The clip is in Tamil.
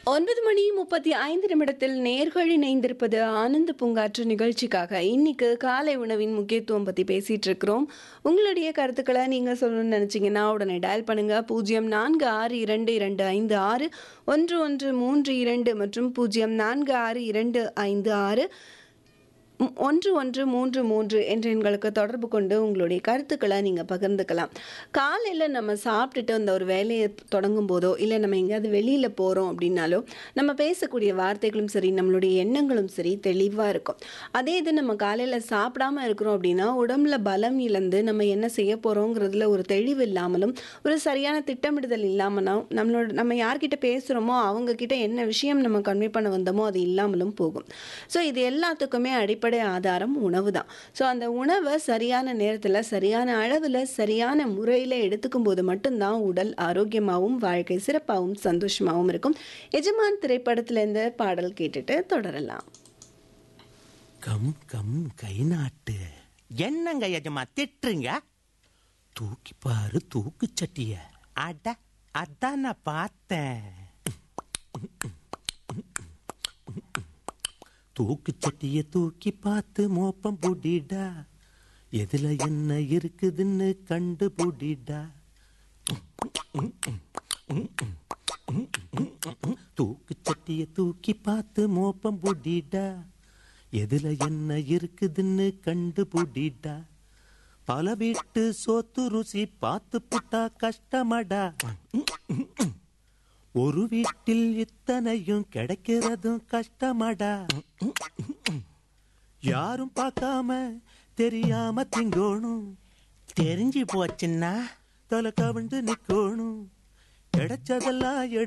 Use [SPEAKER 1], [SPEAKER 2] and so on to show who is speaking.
[SPEAKER 1] ஒன்பது மணி முப்பத்தி ஐந்து நிமிடத்தில் நேர்கள் இணைந்திருப்பது ஆனந்த பூங்காற்று நிகழ்ச்சிக்காக இன்னைக்கு காலை உணவின் முக்கியத்துவம் பற்றி பேசிட்டு இருக்கிறோம் உங்களுடைய கருத்துக்களை நீங்கள் சொல்லணும்னு நினச்சிங்கன்னா உடனே டயல் பண்ணுங்க பூஜ்ஜியம் நான்கு ஆறு இரண்டு இரண்டு ஐந்து ஆறு ஒன்று ஒன்று மூன்று இரண்டு மற்றும் பூஜ்ஜியம் நான்கு ஆறு இரண்டு ஐந்து ஆறு ம், ஒன்று ஒன்று மூன்று மூன்று என்ற எண்களுக்கு தொடர்பு கொண்டு உங்களுடைய கருத்துக்களை நீங்கள் பகிர்ந்துக்கலாம் காலையில் நம்ம சாப்பிட்டுட்டு அந்த ஒரு வேலையை தொடங்கும் போதோ இல்லை நம்ம எங்கேயாவது வெளியில் போகிறோம் அப்படின்னாலோ நம்ம பேசக்கூடிய வார்த்தைகளும் சரி நம்மளுடைய எண்ணங்களும் சரி தெளிவாக இருக்கும் அதே இது நம்ம காலையில் சாப்பிடாம இருக்கிறோம் அப்படின்னா உடம்புல பலம் இழந்து நம்ம என்ன செய்ய போகிறோங்கிறதுல ஒரு தெளிவு இல்லாமலும் ஒரு சரியான திட்டமிடுதல் இல்லாமலும் நம்மளோட நம்ம யார்கிட்ட பேசுகிறோமோ அவங்க கிட்ட என்ன விஷயம் நம்ம கன்வே பண்ண வந்தோமோ அது இல்லாமலும் போகும் ஸோ இது எல்லாத்துக்குமே அடிப்படை ஆதாரம் உணவு தான் ஸோ அந்த உணவை சரியான நேரத்தில் சரியான அளவில் சரியான முறையில் எடுத்துக்கும் போது மட்டும்தான் உடல் ஆரோக்கியமாகவும் வாழ்க்கை சிறப்பாகவும் சந்தோஷமாகவும் இருக்கும் எஜமான் திரைப்படத்திலேருந்து பாடல் கேட்டுட்டு தொடரலாம்
[SPEAKER 2] கம் கம் கை நாட்டு என்னங்க எஜமா திட்டுறீங்க தூக்கி பாரு தூக்கு சட்டிய அட அதான் நான் பார்த்தேன் தூக்கு சட்டிய தூக்கி பார்த்து மோப்பம் புடிடா எதுல என்ன இருக்குதுன்னு கண்டு புடிடா தூக்கு சட்டிய தூக்கி பார்த்து மோப்பம் புடிடா எதுல என்ன இருக்குதுன்னு கண்டு புடிடா பல வீட்டு சோத்து ருசி பார்த்து புட்டா கஷ்டமடா ஒரு வீட்டில் இத்தனையும் கிடைக்கிறதும் கஷ்டமடா யாரும் பார்க்காம தெரியாம திங்கோணும் தெரிஞ்சு போச்சுன்னா தலை கவிழ்ந்து நிக்கோணும் கிடைச்சதெல்லாம்